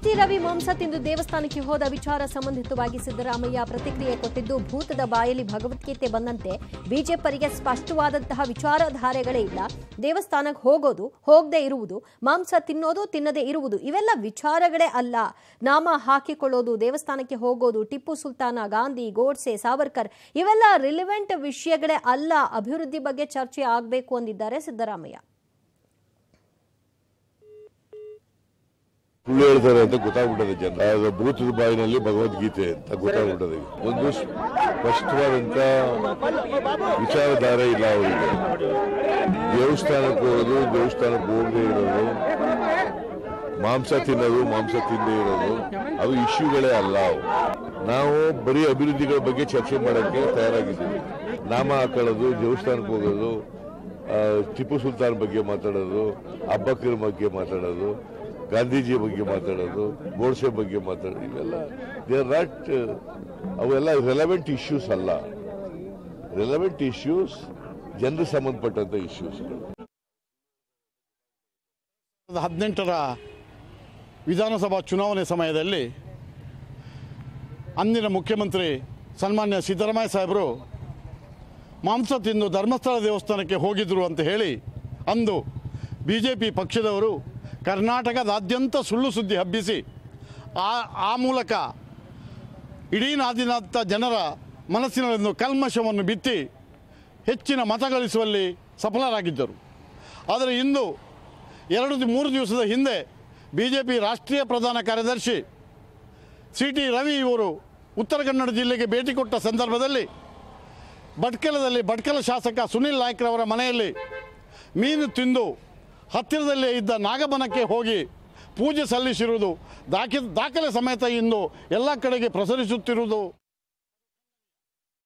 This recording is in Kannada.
ಸಿಟಿ ರವಿ ಮಾಂಸ ತಿಂದು ದೇವಸ್ಥಾನಕ್ಕೆ ಹೋದ ವಿಚಾರ ಸಂಬಂಧಿತವಾಗಿ ಸಿದ್ದರಾಮಯ್ಯ ಪ್ರತಿಕ್ರಿಯೆ ಕೊಟ್ಟಿದ್ದು ಭೂತದ ಬಾಯಲ್ಲಿ ಭಗವದ್ಗೀತೆ ಬಂದಂತೆ ಬಿಜೆಪರಿಗೆ ಸ್ಪಷ್ಟವಾದಂತಹ ವಿಚಾರಧಾರೆಗಳೇ ಇಲ್ಲ ದೇವಸ್ಥಾನಕ್ಕೆ ಹೋಗೋದು ಹೋಗದೆ ಇರುವುದು ಮಾಂಸ ತಿನ್ನೋದು ತಿನ್ನದೇ ಇರುವುದು ಇವೆಲ್ಲ ವಿಚಾರಗಳೇ ಅಲ್ಲ ನಾಮ ಹಾಕಿಕೊಳ್ಳೋದು ದೇವಸ್ಥಾನಕ್ಕೆ ಹೋಗೋದು ಟಿಪ್ಪು ಸುಲ್ತಾನ ಗಾಂಧಿ ಗೋಡ್ಸೆ ಸಾವರ್ಕರ್ ಇವೆಲ್ಲ ರಿಲಿವೆಂಟ್ ವಿಷಯಗಳೇ ಅಲ್ಲ ಅಭಿವೃದ್ಧಿ ಬಗ್ಗೆ ಚರ್ಚೆ ಆಗಬೇಕು ಅಂದಿದ್ದಾರೆ ಸಿದ್ದರಾಮಯ್ಯ ಸುಳ್ಳು ಹೇಳ್ತಾರೆ ಅಂತ ಗೊತ್ತಾಗ್ಬಿಟ್ಟದೆ ಜನ ಅದು ಭೂತದ ಬಾಯಿನಲ್ಲಿ ಭಗವದ್ಗೀತೆ ಅಂತ ಗೊತ್ತಾಗ್ಬಿಟ್ಟದೆ ಒಂದು ಸ್ಪಷ್ಟವಾದಂತ ವಿಚಾರಧಾರೆ ಇಲ್ಲ ಅವರಿಗೆ ದೇವಸ್ಥಾನಕ್ಕೆ ಹೋಗೋದು ದೇವಸ್ಥಾನಕ್ಕೆ ಹೋಗದೆ ಇರೋದು ಮಾಂಸ ತಿನ್ನೋದು ಮಾಂಸ ತಿಂದೇ ಇರೋದು ಅದು ಇಶ್ಯೂಗಳೇ ಅಲ್ಲ ಅವು ನಾವು ಬರೀ ಅಭಿವೃದ್ಧಿಗಳ ಬಗ್ಗೆ ಚರ್ಚೆ ಮಾಡೋಕ್ಕೆ ತಯಾರಾಗಿದ್ದೀವಿ ನಾಮ ಹಾಕೊಳ್ಳೋದು ದೇವಸ್ಥಾನಕ್ಕೆ ಹೋಗೋದು ಆ, ಟಿಪ್ಪು ಸುಲ್ತಾನ್ ಬಗ್ಗೆ ಮಾತಾಡೋದು ಅಬ್ಬಕ್ಕರ ಬಗ್ಗೆ ಮಾತಾಡೋದು ಗಾಂಧೀಜಿ ಬಗ್ಗೆ ಮಾತಾಡೋದು ಗೋಡ್ಸೆ ಬಗ್ಗೆ ಮಾತಾಡೋದು ಇವೆಲ್ಲ ದೇ ಆರ್ ನಾಟ್ ಅವೆಲ್ಲ ರೆಲವೆಂಟ್ ಇಶ್ಯೂಸ್ ಅಲ್ಲ ರೆಲವೆಂಟ್ ಇಶ್ಯೂಸ್ ಜನರಿಗೆ ಸಂಬಂಧಪಟ್ಟಂತ ಇಶ್ಯೂಸ್ಗಳು ಹದಿನೆಂಟರ ವಿಧಾನಸಭಾ ಚುನಾವಣೆ ಸಮಯದಲ್ಲಿ ಅಂದಿನ ಮುಖ್ಯಮಂತ್ರಿ ಸನ್ಮಾನ್ಯ ಸಿದ್ದರಾಮಯ್ಯ ಸಾಹೇಬರು ಮಾಂಸ ತಿಂದು ಧರ್ಮಸ್ಥಳ ದೇವಸ್ಥಾನಕ್ಕೆ ಹೋಗಿದ್ರು ಅಂತ ಹೇಳಿ ಅಂದು ಬಿ ಜೆ ಪಿ ಪಕ್ಷದವರು ಕರ್ನಾಟಕದಾದ್ಯಂತ ಸುಳ್ಳು ಸುದ್ದಿ ಹಬ್ಬಿಸಿ ಆ ಆ ಮೂಲಕ ಇಡೀ ನಾದಿನಾದ್ಯಂತ ಜನರ ಮನಸ್ಸಿನಲ್ಲೊಂದು ಕಲ್ಮಶವನ್ನು ಬಿತ್ತಿ ಹೆಚ್ಚಿನ ಮತ ಗಳಿಸುವಲ್ಲಿ ಸಫಲರಾಗಿದ್ದರು ಆದರೆ ಇಂದು ಎರಡು ದಿ- ಮೂರು ದಿವಸದ ಹಿಂದೆ ಬಿ ಜೆ ಪಿ ರಾಷ್ಟ್ರೀಯ ಪ್ರಧಾನ ಕಾರ್ಯದರ್ಶಿ ಸಿ ಟಿ ರವಿ ಇವರು ಉತ್ತರ ಕನ್ನಡ ಜಿಲ್ಲೆಗೆ ಭೇಟಿ ಕೊಟ್ಟ ಸಂದರ್ಭದಲ್ಲಿ ಭಟ್ಕಲದಲ್ಲಿ ಭಟ್ಕಲ ಶಾಸಕ ಸುನಿಲ್ ನಾಯ್ಕರವರ ಮನೆಯಲ್ಲಿ ಮೀನು ತಿಂದು ಹತ್ತಿರದಲ್ಲೇ ಇದ್ದ ನಾಗಬನಕ್ಕೆ ಹೋಗಿ ಪೂಜೆ ಸಲ್ಲಿಸಿರುವುದು ದಾಖಿ ದಾಖಲೆ ಸಮೇತ ಇಂದು ಎಲ್ಲ ಕಡೆಗೆ ಪ್ರಸರಿಸುತ್ತಿರುವುದು